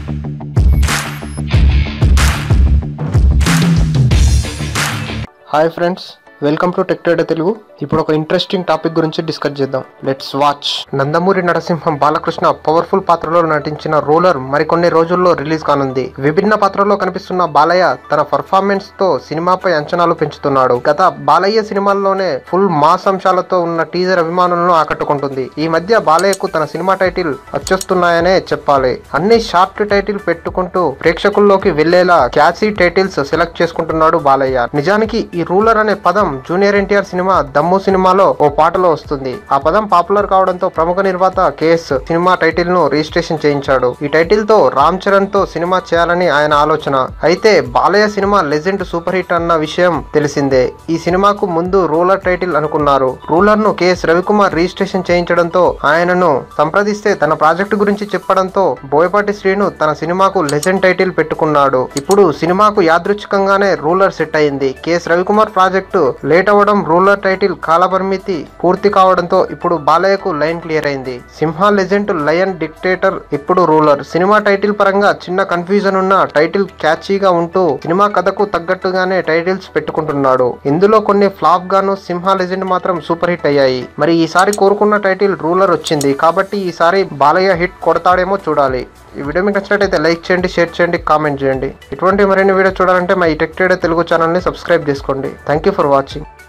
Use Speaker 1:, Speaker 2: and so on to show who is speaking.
Speaker 1: hi friends welcome to Tech Trader Telugu ఇప్పుడు ఒక interesting topic గురించి డిస్కస్ చేద్దాం let's watch Nandamuri Narasimham Balakrishna powerful పాత్రలో నటించిన రోలర్ మరికొన్ని రోజుల్లో రిలీజ్ కానుంది విభిన్న పాత్రలో కనిపిస్తున్న బాలయ్య తన పర్ఫార్మెన్స్ తో సినిమాపై అంచనాలు పెంచుతున్నాడు గత బాలయ్య సినిమాల్లోనే ఫుల్ మాస్ అంశాలతో ఉన్న టీజర్ అభిమానులను ఆకట్టుకుంటుంది ఈ మధ్య బాలయ్యకు తన సినిమా టైటిల్ వచ్చేస్తున్నాయనే చెప్పాలి అన్ని షార్ట్ టైటిల్ పెట్టుకుంటూ ప్రేక్షకుల్లోకి వెళ్లేలా క్యాసీ టైటిల్స్ సెలెక్ట్ చేసుకుంటున్నాడు బాలయ్య నిజానికి ఈ రూలర్ అనే పదం జూనియర్ ఎన్టీఆర్ సినిమా దమ్ము సినిమాలో ఓ పాటలో వస్తుంది ఆ పదం పాపులర్ కావడంతో ప్రముఖ నిర్మాత కేఎస్ సినిమా టైటిల్ ను రిజిస్ట్రేషన్ చేయించాడు ఈ టైటిల్ తో రామ్ చరణ్ తో సినిమా చేయాలని ఆయన ఆలోచన అయితే బాలయ్య సినిమా లెజెండ్ సూపర్ హిట్ అన్న విషయం తెలిసిందే ఈ సినిమాకు ముందు రూలర్ టైటిల్ అనుకున్నారు రూలర్ ను కేఎస్ రవికుమార్ రిజిస్ట్రేషన్ చేయించడంతో ఆయనను సంప్రదిస్తే తన ప్రాజెక్టు గురించి చెప్పడంతో బోయపాటి శ్రీను తన సినిమాకు లెజెండ్ టైటిల్ పెట్టుకున్నాడు ఇప్పుడు సినిమాకు యాదృచ్ఛికంగానే రూలర్ సెట్ అయింది కేఎస్ రవికుమార్ ప్రాజెక్టు లేట్ అవ్వడం రూలర్ టైటిల్ కాలపరిమితి పూర్తి కావడంతో ఇప్పుడు బాలయ్యకు లైన్ క్లియర్ అయింది సింహ లెజెండ్ లయన్ డిక్టేటర్ ఇప్పుడు రూలర్ సినిమా టైటిల్ పరంగా చిన్న కన్ఫ్యూజన్ ఉన్న టైటిల్ క్యాచీగా ఉంటూ సినిమా కథకు తగ్గట్టుగానే టైటిల్స్ పెట్టుకుంటున్నాడు ఇందులో కొన్ని ఫ్లాప్ గాను సింహ లెజెండ్ మాత్రం సూపర్ హిట్ అయ్యాయి మరి ఈసారి కోరుకున్న టైటిల్ రూలర్ వచ్చింది కాబట్టి ఈసారి బాలయ్య హిట్ కొడతాడేమో చూడాలి ఈ వీడియో మీకు నచ్చినట్టయితే లైక్ చేయండి షేర్ చేయండి కామెంట్ చేయండి ఇటువంటి మరిన్ని వీడియో చూడాలంటే మా ఈ టెక్ ట్రేడర్ తెలుగు ఛానల్ని సబ్స్క్రైబ్ చేసుకోండి థ్యాంక్ యూ ఫర్ వాచింగ్